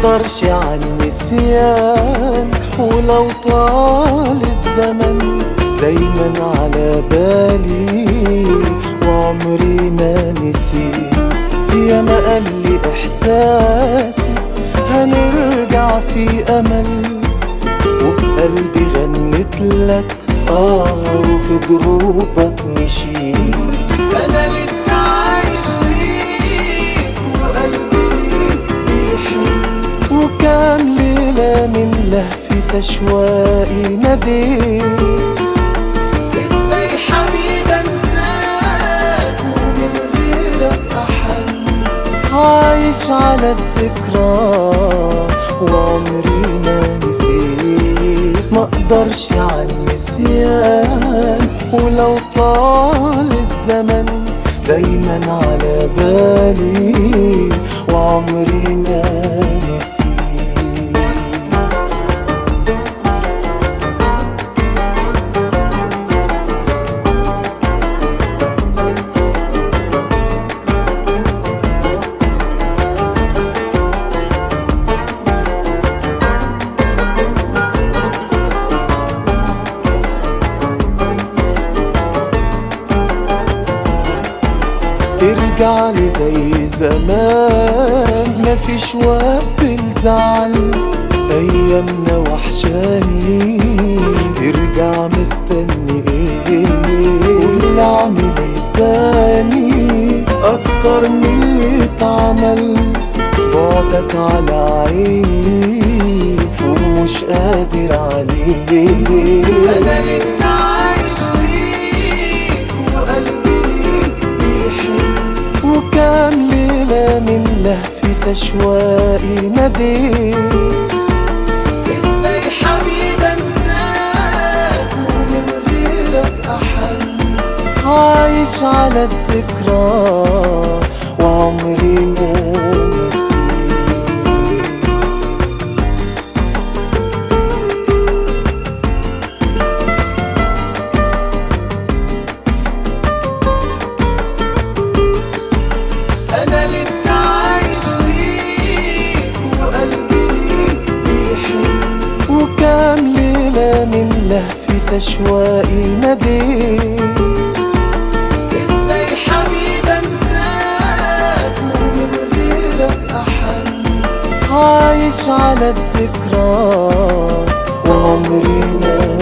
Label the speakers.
Speaker 1: مقدرش على النسيان ولو طال الزمن دايما على بالي وعمري ما نسيت يا ما قال لي احساسي هنرجع في امل وبقلبي غنت لك اه وفي دروبك مشيت انا لسه عايش ليك وقلبي ليك بيحن وكام ليلة من لهفة أشواقي ناديت ازاي حبيبي انساك ومن غيرك احن عايش على الذكرى وعمري ما نسيت مقدرش على النسيان ولو طال الزمن دايما على بالي وعمري ما نسيت ارجع لي زي زمان مفيش وقت الزعل ايامنا وحشاني ارجع مستني ايه واللي اعمل ايه تاني اكتر من اللي اتعمل بعدك على عيني ومش قادر عليه انا لسه عايش ليك وقلبي ليك بيحن وكام ليلة من لهفة أشواقي ناديت ازاي حبيبي انساك ومن غيرك أحن عايش على الذكرى وعمري ما نسيت أنا لسه عايش ليك وقلبي ليك بيحن وكام ليلة من لهفة أشواقي ناديت ازاي حبيبي انساك ومن غيرك أحن عايش على الذكرى وعمري ما